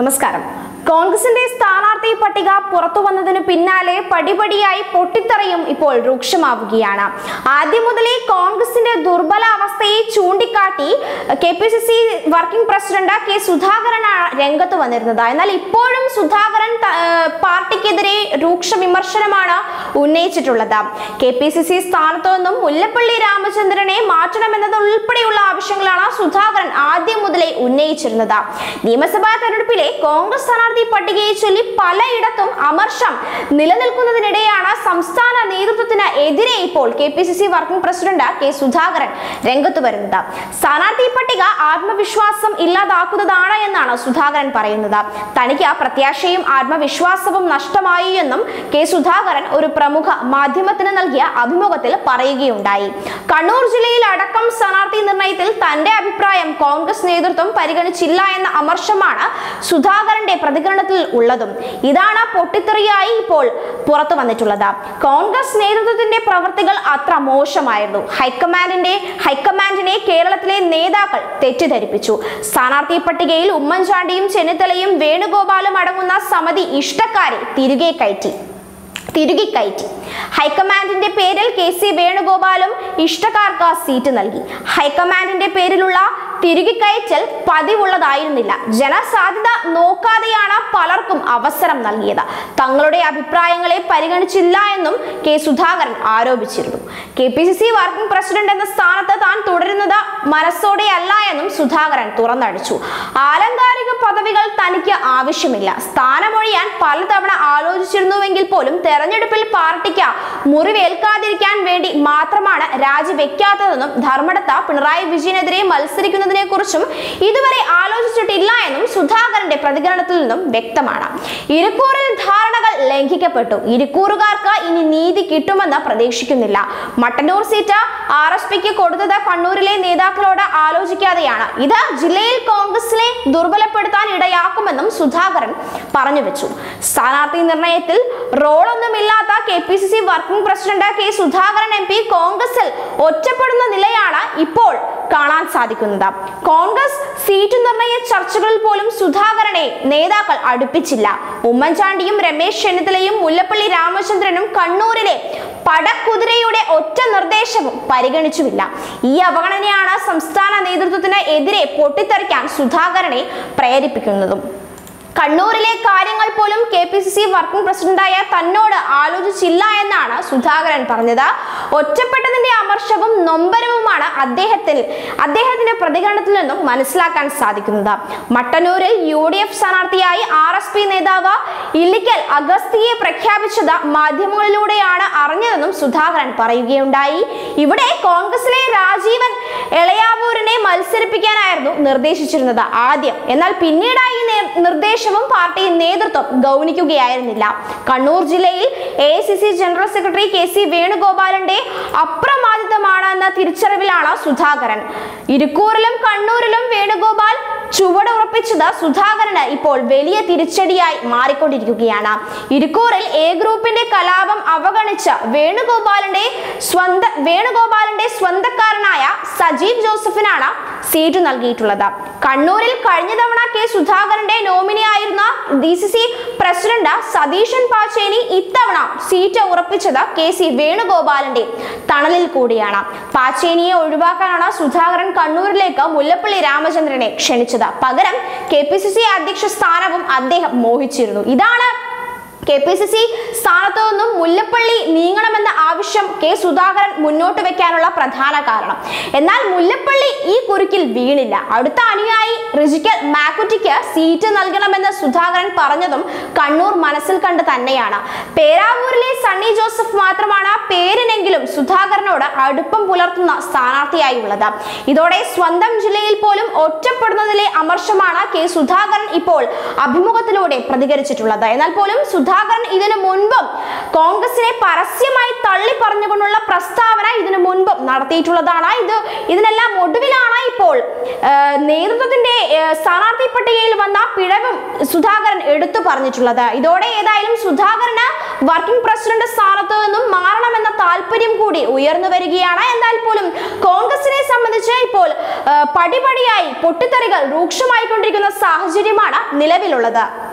നമസ്കാരം കോൺഗ്രസിന്റെ സ്ഥാനാർത്ഥി പട്ടിക പുറത്തു വന്നതിനു പിന്നാലെ പടിപടിയായി പൊട്ടിത്തെറിയും ഇപ്പോൾ രൂക്ഷമാവുകയാണ് ആദ്യം മുതലേ കോൺഗ്രസിന്റെ ദുർബല അവസ്ഥയെ ചൂണ്ടിക്കാട്ടി K P C C working president K സുധാകരനാണ് രംഗത്ത് വന്നിരുന്നത് എന്നാൽ ഇപ്പോഴും സുധാകരൻ ത- ഏഹ് പാർട്ടിക്കെതിരെ രൂക്ഷ വിമർശനമാണ് ഉന്നയിച്ചിട്ടുള്ളത് കെ പി സി സി സ്ഥാനത്തു നിന്നും മുല്ലപ്പള്ളി രാമചന്ദ്രനെ മാറ്റണമെന്നത് ഉൾപ്പെടെയുള്ള ആവശ്യങ്ങളാണ് സുധാകരൻ ആദ്യം മുതലേ ഉന്നയിച്ചിരുന്നത് നിയമസഭാ തെരഞ്ഞെടുപ്പിലെ കോൺഗ്രസ് സ്ഥാനാർത്ഥി പട്ടികയെ ചൊല്ലി പലയിടത്തും അമർഷം നിലനിൽക്കുന്നതിനിടെയാണ് സംസ്ഥാന നേതൃത്വത്തിന് എതിരെ ഇപ്പോൾ K P C C working president K Sudhakaran രംഗത്ത് വരുന്നത് സ്ഥാനാർത്ഥി പട്ടിക ആത്മവിശ്വാസം ഇല്ലാതാക്കുന്നതാണ് എന്നാണ് സുധാകരൻ പറയുന്നത് തനിക്ക് പ്രത്യാശയും ആത്മവിശ്വാസവും നഷ്ടമായി എന്നും കെ സുധാകരൻ ഒരു പ്രമുഖ മാധ്യമത്തിന് നൽകിയ അഭിമുഖത്തിൽ പറയുകയുണ്ടായി കണ്ണൂർ ജില്ലയിൽ അടക്കം സ്ഥാനാർത്ഥി നിർണയത്തിൽ തന്റെ അഭിപ്രായം കോൺഗ്രസ് നേതൃത്വം പരിഗണിച്ചില്ല എന്ന അമർഷമാണ് സുധാകരന്റെ പ്രതികരണത്തിൽ ഉള്ളതും ഇതാണ് പൊട്ടിത്തെറിയായി ഇപ്പോൾ പുറത്തു വന്നിട്ടുള്ളത് കോൺഗ്രസ് നേതൃത്വത്തിന്റെ പ്രവർത്തികൾ അത്ര മോശമായിരുന്നു ഹൈക്കമാൻഡിന്റെ ഹൈക്കമാൻഡിനെ കേരളത്തിലെ നേതാക്കൾ തെറ്റിദ്ധരിപ്പിച്ചു സ്ഥാനാർത്ഥി പട്ടികയിൽ ഉമ്മൻചാണ്ടിയും ചെന്നിത്തലയും വേണുഗോപാലും അടങ്ങുന്ന സമിതി ഇഷ്ടക്കാരെ തിരികെ കയറ്റി തിരികെ കയറ്റി ഹൈക്കമാൻഡിന്റെ പേരിൽ കെ സി വേണുഗോപാലും ഇഷ്ടക്കാർക്ക് സീറ്റ് നൽകി ഹൈക്കമാൻഡിന്റെ പേരിലുള്ള തിരികെ കയറ്റൽ പതിവുള്ളതായിരുന്നില്ല ജനസാധ്യത നോക്കാതെയാണ് പലർക്കും അവസരം നൽകിയത് തങ്ങളുടെ അഭിപ്രായങ്ങളെ പരിഗണിച്ചില്ല എന്നും കെ സുധാകരൻ ആരോപിച്ചിരുന്നു K P C C working president എന്ന സ്ഥാനത്ത് താൻ തുടരുന്നത് മനസ്സോടെയല്ല എന്നും സുധാകരൻ തുറന്നടിച്ചു ആലങ്കാരിക പദവികൾ തനിക്ക് ആവശ്യമില്ല സ്ഥാനമൊഴിയാൻ പലതവണ ആലോചിച്ചിരുന്നുവെങ്കിൽ പോലും തെരഞ്ഞെടുപ്പിൽ പാർട്ടിക്ക് മുറിവേൽക്കാതിരിക്കാൻ വേണ്ടി മാത്രമാണ് രാജിവെക്കാത്തതെന്നും ധർമ്മടത്ത പിണറായി വിജയനെതിരെ മത്സരിക്കുന്നതിനെ കുറിച്ചും ഇതുവരെ ആലോചിച്ചിട്ടില്ല എന്നും സുധാകരന്റെ പ്രതികരണത്തിൽ നിന്നും വ്യക്തമാണ് ഇരിക്കൂറിൽ ധാരണകൾ ലംഘിക്കപ്പെട്ടു ഇരിക്കൂറുകാർക്ക് ഇനി നീതി കിട്ടുമെന്ന് പ്രതീക്ഷിക്കുന്നില്ല മട്ടന്നൂർ സീറ്റ് ആർ എസ് പിക്ക് കൊടുത്തത് കണ്ണൂരിലെ നേതാക്കളോട് ആലോചിക്കാതെയാണ് ഇത് ജില്ലയിൽ കോൺഗ്രസിനെ ദുർബലപ്പെടുത്താൻ ഇടയാക്കുമെന്നും സുധാകരൻ പറഞ്ഞു വെച്ചു സ്ഥാനാർത്ഥി നിർണയത്തിൽ റോളൊന്നുമില്ലാത്ത K P C C working president K Sudhakaran M P കോൺഗ്രസിൽ ഒറ്റപ്പെടുന്ന നിലയാണ് ഇപ്പോൾ കാണാൻ സാധിക്കുന്നത് കോൺഗ്രസ് സീറ്റ് നിർണയ ചർച്ചകളിൽ പോലും സുധാകരനെ നേതാക്കൾ അടുപ്പിച്ചില്ല ഉമ്മൻചാണ്ടിയും രമേശ് ചെന്നിത്തലയും മുല്ലപ്പള്ളി രാമചന്ദ്രനും കണ്ണൂരിലെ പടക്കുതിരയുടെ ഒറ്റ നിർദ്ദേശവും പരിഗണിച്ചുമില്ല ഈ അവഗണനയാണ് സംസ്ഥാന നേതൃത്വത്തിന് എതിരെ പൊട്ടിത്തെറിക്കാൻ സുധാകരനെ പ്രേരിപ്പിക്കുന്നതും കണ്ണൂരിലെ കാര്യങ്ങൾ പോലും K P C C working പ്രസിഡന്റായ തന്നോട് ആലോചിച്ചില്ല എന്നാണ് സുധാകരൻ പറഞ്ഞത് ഒറ്റപ്പെട്ടതിന്റെ അമർഷവും നൊമ്പരവുമാണ് അദ്ദേഹത്തിൽ അദ്ദേഹത്തിന്റെ പ്രതികരണത്തിൽ നിന്നും മനസ്സിലാക്കാൻ സാധിക്കുന്നത് മട്ടന്നൂരിൽ യു ഡി എഫ് സ്ഥാനാർത്ഥിയായി ആർ എസ് പി നേതാവ് ഇല്ലിക്കൽ അഗസ്തിയെ പ്രഖ്യാപിച്ചത് മാധ്യമങ്ങളിലൂടെയാണ് അറിഞ്ഞതെന്നും സുധാകരൻ പറയുകയുണ്ടായി ഇവിടെ കോൺഗ്രസിലെ രാജീവൻ എളയാവൂരിനെ മത്സരിപ്പിക്കാനായിരുന്നു നിർദ്ദേശിച്ചിരുന്നത് ആദ്യം എന്നാൽ പിന്നീട് ഈ നേ- നിർദ്ദേശവും പാർട്ടി നേതൃത്വം ഗൗനിക്കുകയായിരുന്നില്ല കണ്ണൂർ ജില്ലയിൽ A general secretary K C വേണുഗോപാലന്റെ അപ്രമാദിതമാണ് എന്ന തിരിച്ചറിവിലാണ് സുധാകരൻ ഇരിക്കൂറിലും കണ്ണൂരിലും വേണുഗോപാൽ ചുവടുറപ്പിച്ചത് സുധാകരന് ഇപ്പോൾ വലിയ തിരിച്ചടിയായി മാറിക്കൊണ്ടിരിക്കുകയാണ് ഇരിക്കൂറിൽ എ ഗ്രൂപ്പിന്റെ കലാപം അവഗണിച്ച് വേണുഗോപാലിന്റെ സ്വന്ത വേണുഗോപാലിന്റെ സ്വന്തക്കാരനായ സജീവ് ജോസഫിനാണ് സീറ്റ് നൽകിയിട്ടുള്ളത് കണ്ണൂരിൽ കഴിഞ്ഞ തവണ കെ സുധാകരന്റെ നോമിനിയായിരുന്ന D C C president Satheesan Pacheni ഇത്തവണ സീറ്റ് ഉറപ്പിച്ചത് കെ സി വേണുഗോപാലിന്റെ തണലിൽ കൂടിയാണ് പാച്ചേനിയെ ഒഴിവാക്കാനാണ് സുധാകരൻ കണ്ണൂരിലേക്ക് മുല്ലപ്പള്ളി രാമചന്ദ്രനെ ക്ഷണിച്ചത് പകരം കെ പി സി സി അധ്യക്ഷ സ്ഥാനവും അദ്ദേഹം മോഹിച്ചിരുന്നു ഇതാണ് കെ പി സി സി സ്ഥാനത്തു നിന്നും മുല്ലപ്പള്ളി നീങ്ങണമെന്ന ആവശ്യം കെ സുധാകരൻ മുന്നോട്ട് വെക്കാനുള്ള പ്രധാന കാരണം എന്നാൽ മുല്ലപ്പള്ളി ഈ കുരുക്കിൽ വീണില്ല അടുത്ത അനുയായി റിജിക്കൽ മാക്കുറ്റിക്ക് സീറ്റ് നൽകണമെന്ന് സുധാകരൻ പറഞ്ഞതും കണ്ണൂർ മനസ്സിൽ കണ്ട് തന്നെയാണ് പേരാവൂരിലെ സണ്ണി ജോസഫ് മാത്രമാണ് പേരിനെങ്കിലും സുധാകരനോട് അടുപ്പം പുലർത്തുന്ന സ്ഥാനാർത്ഥിയായി ഉള്ളത് ഇതോടെ സ്വന്തം ജില്ലയിൽ പോലും ഒറ്റപ്പെടുന്നതിലെ അമർഷമാണ് കെ സുധാകരൻ ഇപ്പോൾ അഭിമുഖത്തിലൂടെ പ്രതികരിച്ചിട്ടുള്ളത് എന്നാൽ പോലും സുധാകരൻ സുധാകരൻ ഇതിനു മുൻപും കോൺഗ്രസിനെ പരസ്യമായി തള്ളി പറഞ്ഞുകൊണ്ടുള്ള പ്രസ്താവന ഇതിനു മുൻപും നടത്തിയിട്ടുള്ളതാണ് ഇത് ഇതിനെല്ലാം ഒടുവിലാണ് ഇപ്പോൾ ആ, നേതൃത്വത്തിന്റെ ആ, സ്ഥാനാർത്ഥി പട്ടികയിൽ വന്ന പിഴവും സുധാകരൻ എടുത്തു പറഞ്ഞിട്ടുള്ളത് ഇതോടെ ഏതായാലും സുധാകരന് വർക്കിംഗ് പ്രസിഡന്റ് സ്ഥാനത്ത് നിന്നും മാറണമെന്ന താല്പര്യം കൂടി ഉയർന്നു വരികയാണ് എന്നാൽ പോലും കോൺഗ്രസിനെ സംബന്ധിച്ച് ഇപ്പോൾ ആ, പടിപടിയായി പൊട്ടിത്തെറികൾ രൂക്ഷമായിക്കൊണ്ടിരിക്കുന്ന സാഹചര്യമാണ് നിലവിലുള്ളത്